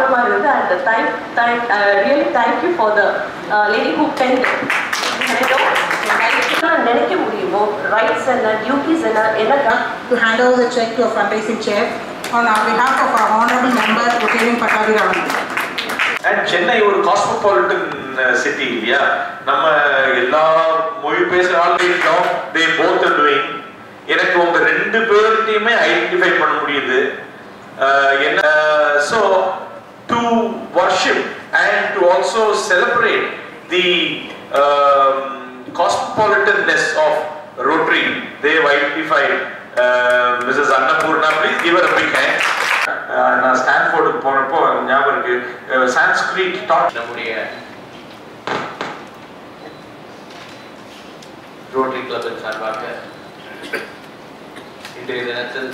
மாதிரி இருந்து and thank thank uh, really thank you for the uh, lady who penned it. நான் நினைக்க முடியுமோ ரைட்ஸ் என்ன டியூட்டிஸ் என்ன என்ன to hand over the check to a fundraising chair on our behalf of our honorable member Rukmini Patavi Raman. And Chennai ஒரு cosmopolitan city இல்லையா நம்ம எல்லா மொழி பேசுற ஆளுமே இருக்கோம் தே போத் டூயிங் எனக்கு உங்க ரெண்டு பேர்கிட்டயுமே ஐடென்டிஃபை பண்ண முடியுது அஹ், என்ன so to worship and to also celebrate the cosmopolitanness of Rotary Dev identified Mrs Annapoorna please give a big hand நான் ஸ்டான்ஃபோர்டுக்கு போனப்போ எனக்கு ஞாபகம் இருக்கு சான்ஸ்கிரிட் டாட் நம்முடைய ரோட்டரி கிளப்பின் சார்பாக இன்றைய தினத்தில்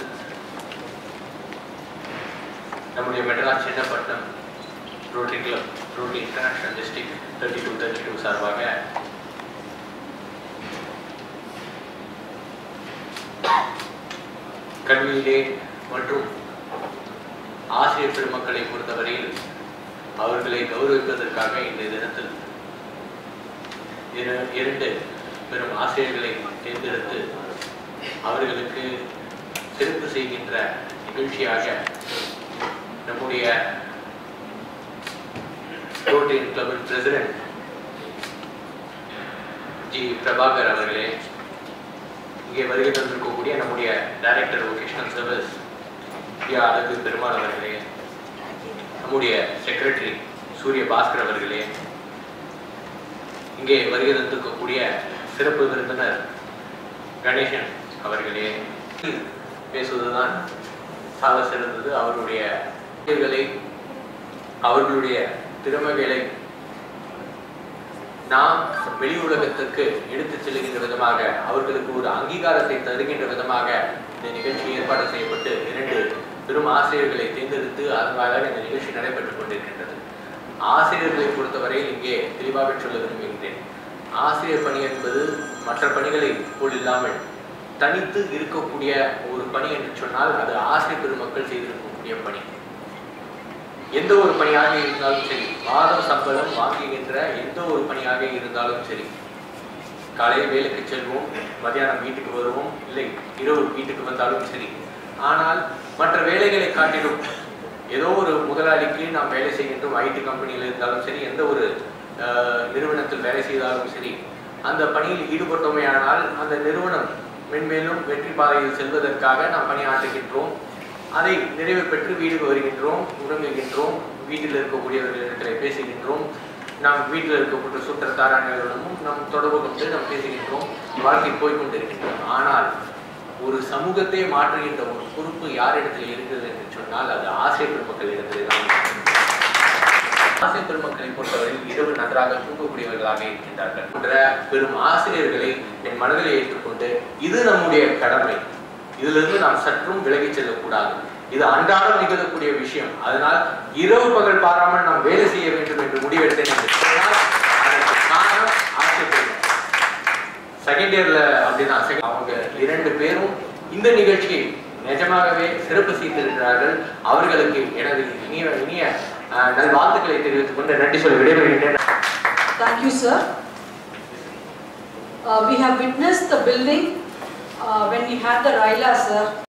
நம்முடைய Madras Chinnapattinam Rotary club Rotary international district thirty two thirty two சார்பாக கல்வியிலே மற்றும் ஆசிரியர் பெருமக்களை பொறுத்தவரையில் அவர்களை கௌரவிப்பதற்காக இந்த தினத்தில் இரு- இரண்டு பெரும் ஆசிரியர்களை தேர்ந்தெடுத்து அவர்களுக்கு சிறப்பு செய்கின்ற நிகழ்ச்சியாக நம்முடைய ரோட்டரி கிளப்பின் பிரசிடென்ட் ஜி பிரபாகர் அவர்களே இங்கே வருகை தந்திருக்கக்கூடிய நம்முடைய டைரக்டர் வொகேஷனல் சர்வீஸ் ஐயா அழகு பெருமாள் அவர்களே நம்முடைய செக்ரட்டரி சூரிய பாஸ்கர் அவர்களே இங்கே வருகை தந்திருக்கக்கூடிய சிறப்பு விருந்தினர் கணேசன் அவர்களே பேசுவதுதான் சால சிறந்தது அவருடைய செயல்களை, அவர்களுடைய திறமைகளை நாம் வெளி உலகத்துக்கு எடுத்துச் செல்லுகின்ற விதமாக அவர்களுக்கு ஒரு அங்கீகாரத்தை தருகின்ற விதமாக இந்த நிகழ்ச்சி ஏற்பாடு செய்யப்பட்டு இரண்டு பெரும் ஆசிரியர்களை தேர்ந்தெடுத்து அதன் வாயிலாக இந்த நிகழ்ச்சி நடைபெற்றுக் கொண்டிருக்கின்றது ஆசிரியர்களை பொறுத்தவரையில் இங்கே தெளிவாக சொல்ல விரும்புகின்றேன் ஆசிரியர் பணி என்பது மற்ற பணிகளை போல் இல்லாமல் தனித்து இருக்கக்கூடிய ஒரு பணி என்று சொன்னால் அது ஆசிரியர் பெருமக்கள் செய்திருக்கக்கூடிய பணி எந்த ஒரு பணியாக இருந்தாலும் சரி மாதம் சம்பளம் வாங்குகின்ற எந்த ஒரு பணியாக இருந்தாலும் சரி காலையில் வேலைக்கு செல்வோம் மத்தியானம் வீட்டுக்கு வருவோம் இல்லை இரவு வீட்டுக்கு வந்தாலும் சரி ஆனால் மற்ற வேலைகளை காட்டிலும் ஏதோ ஒரு முதலாளிக்கு நாம் வேலை செய்கின்றோம் ஐடி கம்பெனியில் இருந்தாலும் சரி எந்த ஒரு அஹ், நிறுவனத்தில் வேலை செய்தாலும் சரி அந்த பணியில் ஈடுபட்டோமேயானால் அந்த நிறுவனம் மென்மேலும் வெற்றி பாதையில் செல்வதற்காக நாம் பணியாற்றுகின்றோம் அதை நிறைவு பெற்று வீடுக்கு வருகின்றோம் உறங்குகின்றோம் வீட்டில் இருக்கக்கூடியவர்களிடத்தில் பேசுகின்றோம் நாம் வீட்டில் இருக்கக்கூடிய சுற்றத்தாராணிகளிடமும் நாம் தொடர்பு கொண்டு நாம் பேசுகின்றோம் வாழ்க்கை போய்கொண்டிருக்கின்றோம் ஆனால் ஒரு சமூகத்தை மாற்றுகின்ற ஒரு பொறுப்பு யாரிடத்தில் இருக்கிறது என்று சொன்னால் அது ஆசிரியர் பெருமக்களிடத்திலே தான் இருக்கிறது. ஆசிரியர் பெருமக்களை பொறுத்தவரையில் இரவு நன்றாக தூங்கக்கூடியவர்களாக இருக்கின்றார்கள் போன்ற பெரும் ஆசிரியர்களை என் மனதில் ஏற்றுக்கொண்டு இது நம்முடைய கடமை இதிலிருந்து நாம் சற்றும் விலகிச் செல்லக்கூடாது இது அன்றாடம் நிகழக்கூடிய விஷயம் அதனால் இரவு பகல் பாராமல் நாம் வேலை செய்ய வேண்டும் என்று முடிவெடுத்தேன் என்று சொன்னால் அதற்கு காரணம் ஆசிரியர் பெருமக்கள். செகண்ட் இயர்ல அப்படிதான் second- அவங்க இரண்டு பேரும் இந்த நிகழ்ச்சியை நிஜமாகவே சிறப்பு செய்திருக்கிறார்கள் அவர்களுக்கு எனது இனிய இனிய அஹ், நல்வாழ்த்துக்களை தெரிவித்துக் கொண்டு நன்றி சொல்லி விடைபெறுகின்றேன் Thank you, sir. Uh, we have witnessed the building uh, when we had the Raila, sir.